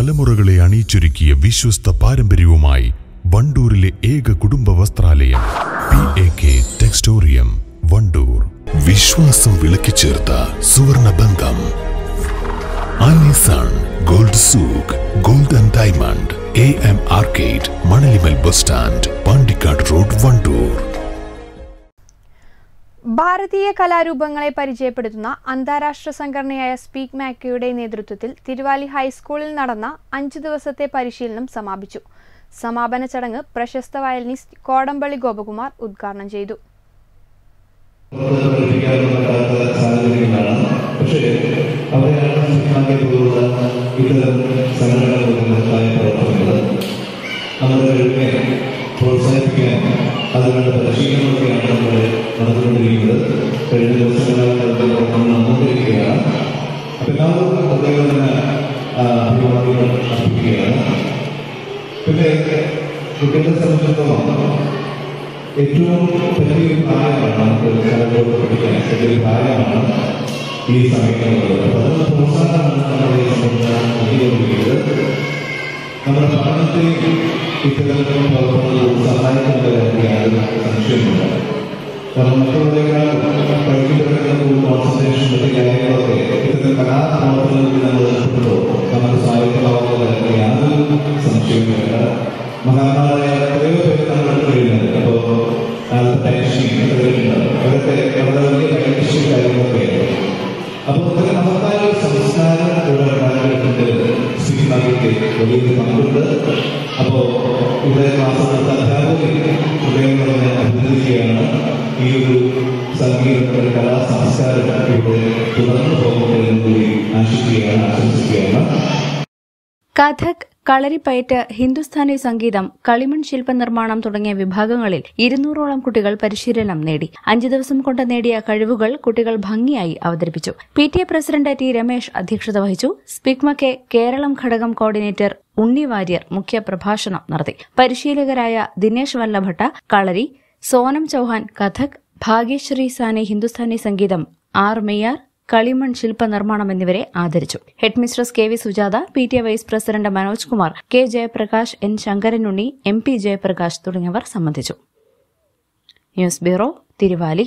തലമുറകളെ അണിയിച്ചൊരുക്കിയ വിശ്വസ്ത പാരമ്പര്യവുമായി വണ്ടൂരിലെ ഏക കുടുംബ വസ്ത്രാലയം P A K Textorium Wandoor വിശ്വാസം വിളക്കിച്ചേർത്ത സുവർണ ബന്ധം Alison gold souk gold and diamond A M arcade Manalimal bus stand Pandikkad road Wandoor ഭാരതീയ കലാരൂപങ്ങളെ പരിചയപ്പെടുത്തുന്ന അന്താരാഷ്ട്ര സംഘടനയായ സ്പീക്ക് മാക്കയുടെ നേതൃത്വത്തിൽ തിരുവാലി ഹൈസ്കൂളിൽ നടന്ന അഞ്ചു ദിവസത്തെ പരിശീലനം സമാപിച്ചു സമാപന ചടങ്ങ് പ്രശസ്ത വയലിനിസ്റ്റ് കോടമ്പള്ളി ഗോപകുമാർ ഉദ്ഘാടനം ചെയ്തു പഠിപ്പിക്കാനൊന്നും പറ്റാത്ത സാഹചര്യങ്ങളാണ് പക്ഷേ അവിടെയാണ് ശിക്ഷണാക്കിയ പോലുള്ള ഇത്തരം സംഘടനകളുടെ മഹത്തായ പ്രവർത്തനങ്ങൾ നമ്മുടെ കഴിവിനെ പ്രോത്സാഹിപ്പിക്കാൻ അതിനുള്ള പരിശീലനമൊക്കെയാണ് നമ്മൾ നടന്നുകൊണ്ടിരിക്കുന്നത് കഴിഞ്ഞ ദിവസങ്ങളായി അതിന്റെ പ്രവർത്തനം നടന്നുകൊണ്ടിരിക്കുകയാണ് അപ്പോൾ എല്ലാവർക്കും പ്രത്യേകം തന്നെ ആ, അഭിവാദ്യങ്ങൾ അർപ്പിക്കുകയാണ് പിന്നെ കുട്ടികളെ സംബന്ധിച്ചിടത്തോളം ഏറ്റവും വലിയൊരു പ്രായമാണ് നമുക്ക് കലകളോട് പഠിക്കാൻ വലിയൊരു പ്രായമാണ് ഈ സമയത്തുള്ളത് അപ്പോൾ അതിനുള്ള പ്രോത്സാഹനമാണ് നമ്മുടെ ഈ സംവിധാനം നൽകിക്കൊണ്ടിരിക്കുന്നത് നമ്മുടെ പഠനത്തെയും ഇത്തരം പ്രവർത്തനങ്ങൾ സഹായിക്കുന്നതിൽ യാതൊരു സംശയമില്ല കാരണം മറ്റുള്ളവരെക്കാൾ പഠിക്കപ്പെടുന്ന ഒരു കോൺസെൻട്രേഷൻ മറ്റു കാര്യങ്ങളൊക്കെ ഇത്തരം കലാപ്രവർത്തനങ്ങളിൽ നമ്മൾ ഏർപ്പെടുമ്പോൾ നമുക്ക് സഹായിക്കാവുന്നതിൽ യാതൊരു സംശയവുമില്ല മഹാന്മാരായ എത്രയോ പേര് നമ്മുടെ കഴിയുന്നുണ്ട് അപ്പോൾ ആൽബർട്ട് ഐൻസ്റ്റീൻ പേരുണ്ട് അവരൊക്കെ വളരെ വലിയ ഐൻസ്റ്റീൻ കാര്യങ്ങളൊക്കെ അപ്പോൾ ഇതൊക്കെ മഹത്തായ ഒരു സംസ്കാരം ഇവിടെ ഉണ്ടാക്കിയിട്ടുണ്ട് സിനിമയ്ക്ക് വലിയൊരു പങ്കുണ്ട് അപ്പോൾ ഇവിടെ ക്ലാസ് നടത്ത അധ്യാപകരെ ഹൃദയം പറഞ്ഞ് അഭിനന്ദിക്കുകയാണ് ഈ ഒരു സംഗീത ഒരു കലാ സംസ്കാരം ഇവിടെ തുടർന്നു പോകട്ടെ എന്ന് കൂടി ആശിക്കുകയാണ് ആശംസിക്കുകയാണ് കഥക് കളരിപ്പയറ്റ് ഹിന്ദുസ്ഥാനി സംഗീതം കളിമൺ ശില്പനിർമ്മാണം തുടങ്ങിയ വിഭാഗങ്ങളിൽ ഇരുന്നൂറോളം കുട്ടികൾ പരിശീലനം നേടി അഞ്ചു ദിവസം കൊണ്ട് നേടിയ കഴിവുകൾ കുട്ടികൾ ഭംഗിയായി അവതരിപ്പിച്ചു P T A president T Ramesh അധ്യക്ഷത വഹിച്ചു സ്പിക്മക്കെ കേരളം ഘടകം കോർഡിനേറ്റർ ഉണ്ണി വാര്യർ മുഖ്യ പ്രഭാഷണം നടത്തി പരിശീലകരായ ദിനേശ് വല്ലഭട്ട കളരി സോനം ചൌഹാൻ കഥക് ഭാഗ്യശ്രീ സാനെ ഹിന്ദുസ്ഥാനി സംഗീതം ആർ മെയ്യാർ കളിമൺ ശില്പനിർമ്മാണം എന്നിവരെ ആദരിച്ചു headmistress K V Sujatha P T A vice president Manoj Kumar K Jayaprakash N Sankaranunni M P Jayaprakash തുടങ്ങിയവർ സംബന്ധിച്ചു ന്യൂസ് ബ്യൂറോ തിരുവാലി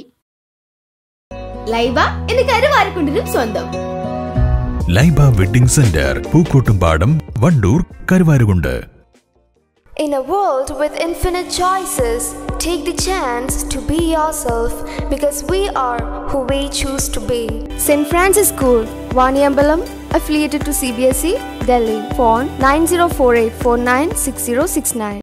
ലൈബ എന്ന് കരുവാരക്കുണ്ടിനും സ്വന്തം Laiba wedding centre Pookkottumpadam Wandoor Karuvarakundu In a world with infinite choices, take the chance to be yourself because we are who we choose to be. St. Francis School, Vaniambalam, affiliated to CBSE, Delhi. Phone 9048496069.